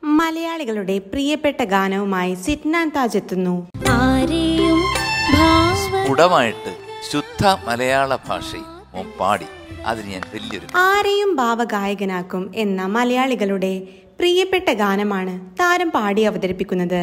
മലയാളികളുടെ പ്രിയപ്പെട്ട ഗാനവുമായി സിറ്റ്നാൻ താജ് എത്തുന്നു ആരെയും ഭാവ സ്ഫുടമായിട്ട് ശുദ്ധ മലയാള ഭാഷയിൽ മോൻ പാടി അതിന് ഞാൻ വലിയൊരു ആരെയും ഭാവഗായകനാക്കും എന്ന മലയാളികളുടെ പ്രിയപ്പെട്ട ഗാനമാണ് താരം പാടി അവതരിപ്പിക്കുന്നത്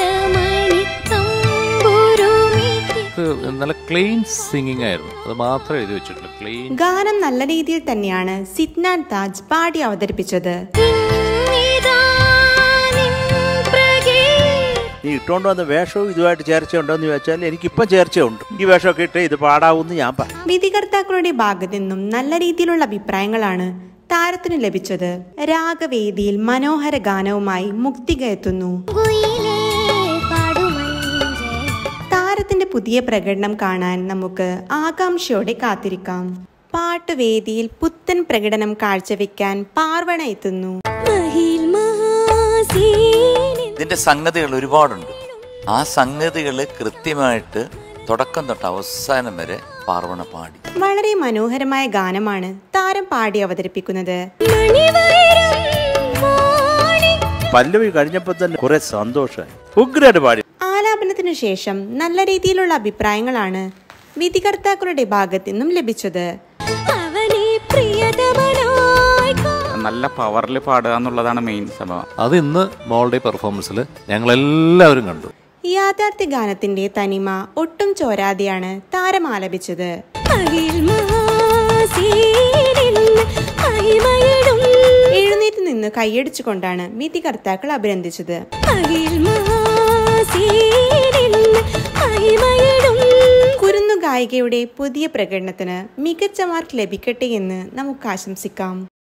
രമണിത്തമ്പുരുമീട്ടി ഇത് നല്ല ക്ലീൻ സിംഗിങ് ആയിരുന്നു അത് മാത്രമേ എഴുതി വെച്ചിട്ടുള്ളൂ ക്ലീൻ ഗാനം നല്ല രീതിയിൽ തന്നെയാണ് സിറ്റ്നാൻ താജ് പാടി അവതരിപ്പിച്ചത് ഇന്നിതാ നിൻ പ്രകേ നീ ഇട്ടുകൊണ്ട് വന്ന വേഷവും ഇതുമായിട്ട് ചേർച്ചയുണ്ടോ എന്ന് ചോദിച്ചാൽ എനിക്കിപ്പം ചേർച്ചയുണ്ട് ഈ വേഷമൊക്കെ ഇട്ട് ഇത് പാടാവൂന്ന് ഞാൻ പറഞ്ഞു വിധികർത്താക്കളുടെ ഭാഗത്തു നിന്നും നല്ല രീതിയിലുള്ള അഭിപ്രായങ്ങളാണ് താരത്തിന് ലഭിച്ചത് രാഗവേദിയിൽ മനോഹര ഗാനവുമായി മുക്തിക എത്തുന്നു കുയിലേ പാടുമഞ്ചേ താരത്തിന്റെ പുതിയ പ്രകടനം കാണാൻ നമുക്ക് ആകാംക്ഷയോടെ കാത്തിരിക്കാം പാട്ടുവേദിയിൽ പുത്തൻ പ്രകടനം കാഴ്ചവെക്കാൻ പാർവണ എത്തുന്നു മഹിൽ മഹാസീനിൻ ഇതിന്റെ സംഗതികൾ ഒരുപാടുണ്ട് ആ സംഗതികൾ കൃത്യമായിട്ട് തുടക്കം തൊട്ട് അവസാനം വരെ പാർവണ പാടി വളരെ മനോഹരമായ ഗാനമാണ് താരം പാടി അവതരിപ്പിക്കുന്നത് മണിവൈരം മോണി പല്ലവി കഴിഞ്ഞപ്പോൾ തന്നെ കുറെ സന്തോഷമായി ഉഗ്രമായിട്ട് പാടി ആലാപനത്തിനു ശേഷം നല്ല രീതിയിലുള്ള അഭിപ്രായങ്ങളാണ് വിധികർത്താക്കളുടെ ഭാഗത്തു നിന്നും ലഭിച്ചത് അവനെ പ്രിയതമനായി കാ- നല്ല പവറിൽ പാടുക എന്നുള്ളതാണ് മെയിൻ സംഭവം അത് ഇന്ന് മോളുടെ പെർഫോമൻസിൽ ഞങ്ങൾ എല്ലാവരും കണ്ടു യാഥാർത്ഥ്യ ഗാനത്തിന്റെ തനിമ ഒട്ടും ചോരാതെയാണ് താരം ആലപിച്ചത് മഹിൽ മഹാസീനിൻ മഹിമയിടും എഴുന്നേറ്റ് നിന്ന് കൈയടിച്ചുകൊണ്ടാണ് വിധികർത്താക്കൾ അഭിനന്ദിച്ചത് മഹിൽ മഹാസീനിൻ മഹിമയിടും കുരുന്നു ഗായികയുടെ പുതിയ പ്രകടനത്തിന് മികച്ച മാർക്ക് ലഭിക്കട്ടെ എന്ന് നമുക്ക് ആശംസിക്കാം